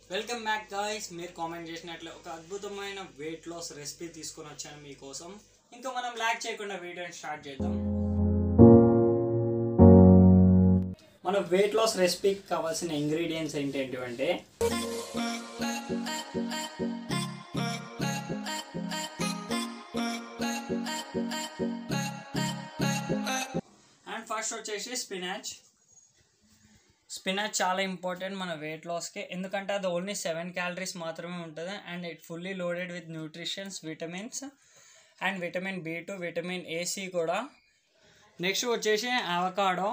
welcome back guys మీరు comment చేసినట్లే ఒక అద్భుతమైన వెయిట్ లాస్ రెసిపీ తీసుకొని వచ్చాను మీకోసం ఇంకా మనం ల్యాక్ చేయకుండా వీడియోని స్టార్ట్ చేద్దాం మన వెయిట్ లాస్ రెసిపీకి కావాల్సిన ఇంగ్రీడియంట్స్ ఏంటంటే అంటే అండ్ ఫస్ట్ వచ్చేసి స్పినాచ్ స్పినాచ్ చాలా ఇంపార్టెంట్ మన వెయిట్ లాస్కి ఎందుకంటే అది ఓన్లీ సెవెన్ క్యాలరీస్ మాత్రమే ఉంటుంది and it fully loaded with nutritions vitamins and vitamin B two vitamin A C కూడా నెక్స్ట్ వచ్చేసి avocado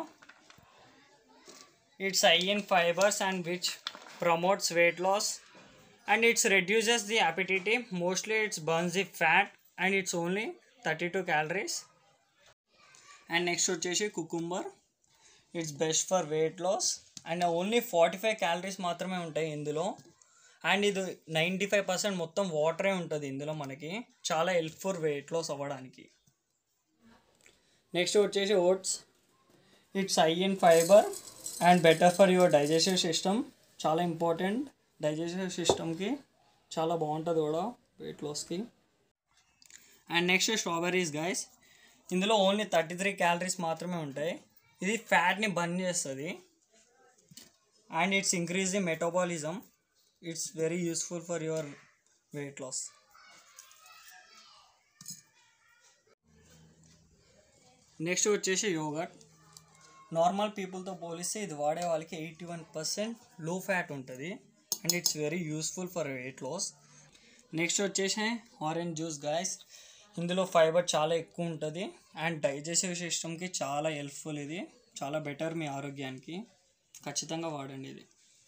it's high in fibers and which promotes weight loss and it's reduces the appetite mostly it's burns the fat and it's only thirty two calories and next వచ్చేసి cucumber it's best for weight loss and only forty five calories మాత్రమే ఉంటాయి ఇందులో and ఇది ninety five percent మొత్తం వాటరే ఉంటుంది ఇందులో మనకి చాలా హెల్ప్ ఫర్ వెయిట్ లాస్ అవ్వడానికి నెక్స్ట్ వచ్చేసి oats it's high in fiber and better for your digestive system చాలా ఇంపార్టెంట్ డైజెస్టివ్ సిస్టమ్కి చాలా బాగుంటుంది కూడా వెయిట్ లాస్కి అండ్ నెక్స్ట్ స్ట్రాబెర్రీస్ గైస్ ఇందులో ఓన్లీ థర్టీ త్రీ క్యాలరీస్ మాత్రమే ఉంటాయి ఇది ఫ్యాట్ని బర్న్ చేస్తుంది and it's increase the metabolism it's very useful for your weight loss next వచ్చేసి యోగట్ నార్మల్ పీపుల్తో పోలిస్తే ఇది వాడే వాళ్ళకి ఎయిటీ వన్ పర్సెంట్ లో ఫ్యాట్ ఉంటుంది and it's very useful for weight loss next వచ్చేసి ఆరెంజ్ జ్యూస్ గాయస్ ఇందులో ఫైబర్ చాలా ఎక్కువ ఉంటుంది అండ్ డైజెస్టివ్ సిస్టమ్కి చాలా హెల్ప్ఫుల్ ఇది చాలా బెటర్ మీ ఆరోగ్యానికి ఖచ్చితంగా వాడండి ఇది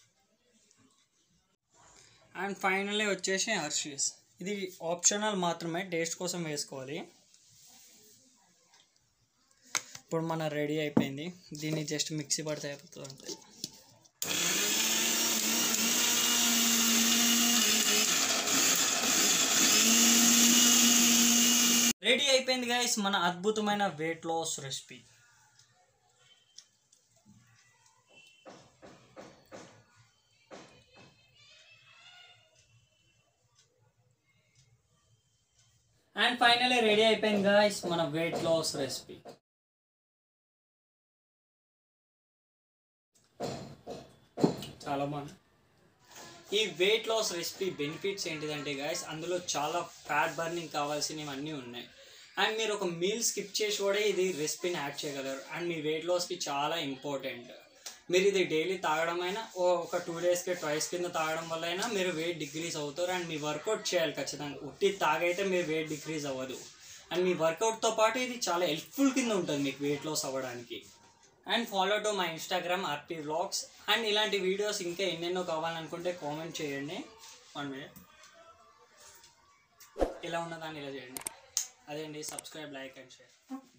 అండ్ ఫైనల్లీ వచ్చేసి హర్షీస్ ఇది ఆప్షనల్ మాత్రమే టేస్ట్ కోసం వేసుకోవాలి ఇప్పుడు మన రెడీ అయిపోయింది దీన్ని జస్ట్ మిక్సీ పడితే అయిపోతుంది అంతే రెడీ అయిపోయింది గైస్ మన అద్భుతమైన weight loss recipe and finally ready అయిపోయింది గాయస్ మన వెయిట్ లాస్ రెసిపీ చాలా బాగుంది ఈ వెయిట్ లాస్ రెసిపీ బెనిఫిట్స్ ఏంటిదంటే గాయస్ అందులో చాలా ఫ్యాట్ బర్నింగ్ కావాల్సినవి అన్నీ ఉన్నాయి అండ్ మీరు ఒక మీల్ స్కిప్ చేసి కూడా ఇది రెసిపీని యాడ్ చేయగలరు అండ్ మీ వెయిట్ లాస్కి చాలా ఇంపార్టెంట్ మీరు ఇది డైలీ తాగడం అయినా ఓ ఒక టూ డేస్కి ట్వైస్ కింద తాగడం వల్ల అయినా మీరు వెయిట్ డిక్రీజ్ అవుతారు అండ్ మీ వర్కౌట్ చేయాలి ఖచ్చితంగా ఉట్టి తాగైతే మీరు వెయిట్ డిక్రీజ్ అవ్వదు అండ్ మీ వర్కౌట్తో పాటు ఇది చాలా హెల్ప్ఫుల్ కింద ఉంటుంది మీకు వెయిట్ లాస్ అవ్వడానికి and follow to my Instagram RP vlogs and ఇలాంటి వీడియోస్ ఇంకా ఎన్నెన్నో కావాలనుకుంటే కామెంట్ చేయండి వన్ మినిట్ ఇలా ఉన్నదాన్ని ఇలా చేయండి అదే అండి సబ్స్క్రైబ్ లైక్ అండ్ షేర్